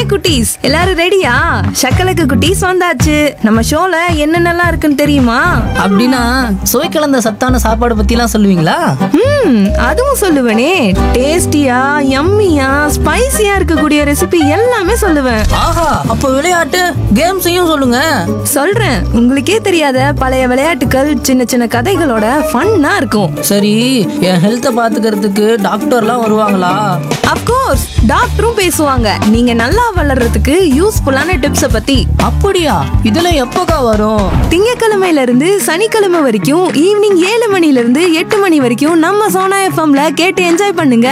குட்டீஸ் எல்லாரும் ரெடியா சக்கலக்கு குட்டீஸ் வந்தாச்சு நம்ம ஷோல என்னென்னலாம் இருக்குன்னு தெரியுமா அப்படின்னா சுவை கலந்த சத்தான சாப்பாடு பத்திலாம் சொல்லுவீங்களா ம் அதுவும் சொல்லுவேனே டேஸ்டியா யம்மியா ஸ்பைசியா இருக்கக்கூடிய ரெசிபி எல்லாமே சொல்லுவேன் ஆஹா அப்ப விளையாட்டு கேம்ஸையும் சொல்லுங்க சொல்றேன் உங்களுக்கே தெரியாத பழைய விளையாட்டுகள் சின்ன சின்ன கதைகளோட ஃபன்னா இருக்கும் சரி என் ஹெல்த்தை பாத்துக்கிறதுக்கு டாக்டர்லாம் வருவாங்களா அப்கோர்ஸ் டாக்டரும் பேசுவாங்க நீங்க நல்லா வளர்றதுக்கு யூஸ்ஃபுல்லான டிப்ஸ பத்தி அப்படியா இதெல்லாம் எப்போக்கா வரும் திங்கக்கிழமையில இருந்து சனிக்கிழமை வரைக்கும் ஈவினிங் ஏழு மணில இருந்து எட்டு மணி வரைக்கும் நம்ம சோனா எஃப்எம்ல கேட்டு என்ஜாய் பண்ணுங்க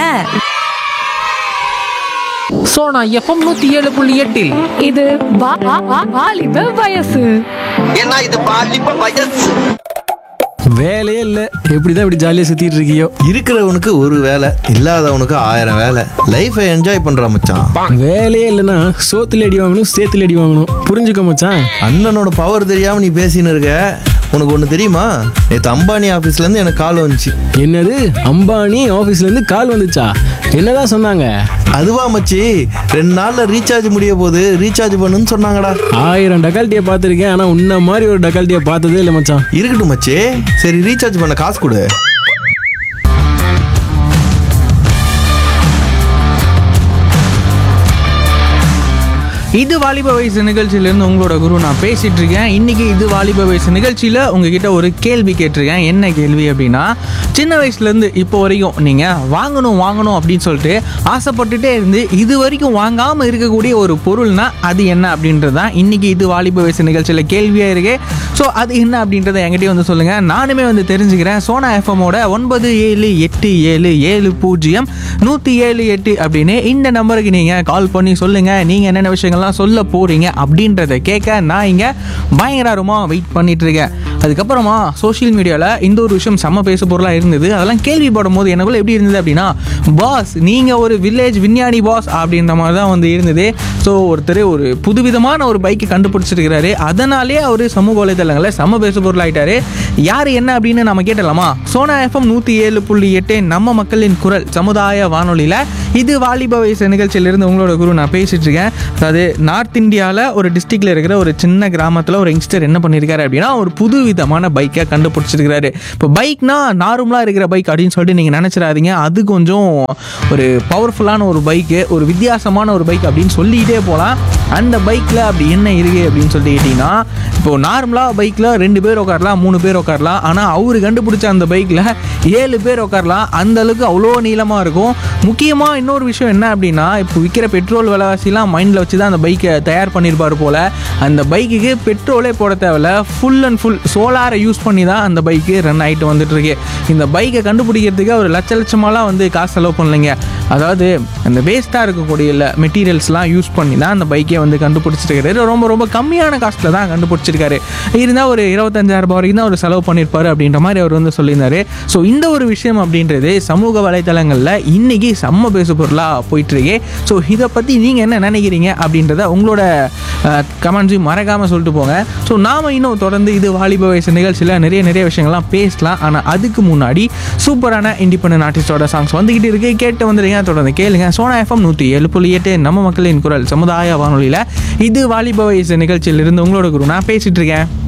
சோனா எஃப்எம் நூத்தி ஏழு புள்ளி எட்டில் இது வா- வா- வா- வாலிப வயசு ஏன்னா இது பாலிப்ப வயசு வேலையே இல்ல எப்படிதான் இப்படி ஜாலியா சுத்திட்டு இருக்கியோ இருக்கிறவனுக்கு ஒரு வேலை இல்லாதவனுக்கு ஆயிரம் வேலை லைஃபை என்ஜாய் பண்ற மச்சான் வேலையே இல்லைன்னா சோத்துல அடி வாங்கணும் சேத்துல அடி வாங்கணும் புரிஞ்சுக்க மச்சான் அண்ணனோட பவர் தெரியாம நீ பேசின்னு இருக்க உனக்கு ஒன்று தெரியுமா நேற்று அம்பானி ஆஃபீஸ்ல இருந்து எனக்கு கால் வந்துச்சு என்னது அம்பானி ஆபீஸ்ல இருந்து கால் வந்துச்சா என்னதான் சொன்னாங்க அதுவா மச்சி ரெண்டு நாள்ல ரீசார்ஜ் முடிய போகுது ரீசார்ஜ் பண்ணுன்னு சொன்னாங்கடா ஆயிரம் டக்கால்ட்டியை பார்த்துருக்கேன் ஆனா உன்ன மாதிரி ஒரு டக்கால்ட்டியை பார்த்ததே இல்லை மச்சான் இருக்கட்டும் மச்சி சரி ரீசார்ஜ் பண்ண காசு கொடு இது வாலிப வயசு நிகழ்ச்சியிலேருந்து உங்களோட குரு நான் பேசிட்டு இருக்கேன் இன்னைக்கு இது வாலிப வயசு நிகழ்ச்சியில் உங்ககிட்ட ஒரு கேள்வி கேட்டிருக்கேன் என்ன கேள்வி அப்படின்னா சின்ன வயசுலேருந்து இப்போ வரைக்கும் நீங்கள் வாங்கணும் வாங்கணும் அப்படின்னு சொல்லிட்டு ஆசைப்பட்டுட்டே இருந்து இது வரைக்கும் வாங்காமல் இருக்கக்கூடிய ஒரு பொருள்னா அது என்ன அப்படின்றது தான் இன்னைக்கு இது வாலிப வயசு நிகழ்ச்சியில் கேள்வியாக இருக்கு ஸோ அது என்ன அப்படின்றத என்கிட்டயே வந்து சொல்லுங்கள் நானுமே வந்து தெரிஞ்சுக்கிறேன் சோனா எஃப்எம்மோட ஒன்பது ஏழு எட்டு ஏழு ஏழு பூஜ்ஜியம் நூற்றி ஏழு எட்டு அப்படின்னு இந்த நம்பருக்கு நீங்கள் கால் பண்ணி சொல்லுங்கள் நீங்கள் என்னென்ன விஷயங்கள்லாம் சொல்ல போகிறீங்க அப்படின்றத கேட்க நான் இங்கே பயங்கரமாக வெயிட் பண்ணிட்டு இருக்கேன் அதுக்கப்புறமா சோஷியல் மீடியாவில் இந்த ஒரு விஷயம் செம்ம பேசு பொருளாக இருந்தது அதெல்லாம் கேள்விப்படும் போது எனக்குள்ள எப்படி இருந்தது அப்படின்னா பாஸ் நீங்கள் ஒரு வில்லேஜ் விஞ்ஞானி பாஸ் அப்படின்ற மாதிரி தான் வந்து இருந்தது ஸோ ஒருத்தர் ஒரு புதுவிதமான ஒரு பைக்கை கண்டுபிடிச்சிருக்கிறாரு அதனாலே அவர் சமூக வலைதளங்களில் செம்ம பேசு பொருளாயிட்டாரு யார் என்ன அப்படின்னு நம்ம கேட்டலாமா சோனா எஃப்எம் நூற்றி ஏழு புள்ளி எட்டு நம்ம மக்களின் குரல் சமுதாய வானொலியில் இது வாலிப வயசு நிகழ்ச்சியிலிருந்து உங்களோட குரு நான் பேசிட்டு இருக்கேன் அதாவது நார்த் இந்தியாவில் ஒரு டிஸ்ட்ரிக்ட்ல இருக்கிற ஒரு சின்ன கிராமத்தில் ஒரு யங்ஸ்டர் என்ன பண்ணியிருக்காரு அப்படின்னா ஒரு புது விதமான பைக்கை கண்டுபிடிச்சிருக்கிறாரு இப்போ பைக்னா நார்மலாக இருக்கிற பைக் அப்படின்னு சொல்லிட்டு நீங்கள் நினச்சிடாதீங்க அது கொஞ்சம் ஒரு பவர்ஃபுல்லான ஒரு பைக்கு ஒரு வித்தியாசமான ஒரு பைக் அப்படின்னு சொல்லிக்கிட்டே போகலாம் அந்த பைக்கில் அப்படி என்ன இருக்குது அப்படின்னு சொல்லி கேட்டிங்கன்னா இப்போ நார்மலாக பைக்கில் ரெண்டு பேர் உட்காரலாம் மூணு பேர் உட்காரலாம் ஆனால் அவர் கண்டுபிடிச்ச அந்த பைக்கில் ஏழு பேர் உட்காரலாம் அந்த அளவுக்கு அவ்வளோ நீளமாக இருக்கும் முக்கியமாக இன்னொரு விஷயம் என்ன அப்படின்னா இப்போ விற்கிற பெட்ரோல் விலைவாசிலாம் மைண்டில் வச்சு தான் அந்த பைக்கை தயார் பண்ணியிருப்பார் போல் அந்த பைக்குக்கு பெட்ரோலே போட தேவையில்ல ஃபுல் அண்ட் ஃபுல் சோலாரை யூஸ் பண்ணி தான் அந்த பைக்கு ரன் ஆகிட்டு வந்துட்டு இருக்கு இந்த பைக்கை கண்டுபிடிக்கிறதுக்கு அவர் லட்ச லட்சமாலாம் வந்து காசு செலவு பண்ணலைங்க அதாவது அந்த வேஸ்ட்டாக இருக்கக்கூடிய மெட்டீரியல்ஸ்லாம் யூஸ் பண்ணி தான் அந்த பைக்கே வந்து கண்டுபிடிச்சிருக்காரு ரொம்ப ரொம்ப கம்மியான காஸ்ட்டில் தான் கண்டுபிடிச்சிருக்காரு இருந்தால் ஒரு இருபத்தஞ்சாயிரம் ரூபாய் வரைக்கும் தான் அவர் செலவு பண்ணியிருப்பாரு அப்படின்ற மாதிரி அவர் வந்து சொல்லியிருந்தாரு ஸோ இந்த ஒரு விஷயம் அப்படின்றது சமூக வலைத்தளங்களில் இன்னைக்கு செம்ம பேசு பொருளாக போயிட்டுருக்கு ஸோ இதை பற்றி நீங்கள் என்ன நினைக்கிறீங்க அப்படின்றத உங்களோட கமெண்ட்ஸையும் மறக்காமல் சொல்லிட்டு போங்க ஸோ நாம் இன்னும் தொடர்ந்து இது வாலிப வயசு நிகழ்ச்சியில் நிறைய நிறைய விஷயங்கள்லாம் பேசலாம் ஆனால் அதுக்கு முன்னாடி சூப்பரான இண்டிபெண்டன்ட் ஆர்டிஸ்டோட சாங்ஸ் வந்துக்கிட்டு இருக்கு கேட்டு வந்துடுங்க தொடர்ந்து கேளுங்க சோனா எஃப்எம் நூற்றி ஏழு புள்ளி எட்டு நம்ம மக்களின் குரல் சமுதாய வானொலியில் இது வாலிப வயசு நிகழ்ச்சியிலிருந்து உங்களோட குரு நான் பேசிட்டு இருக்கேன்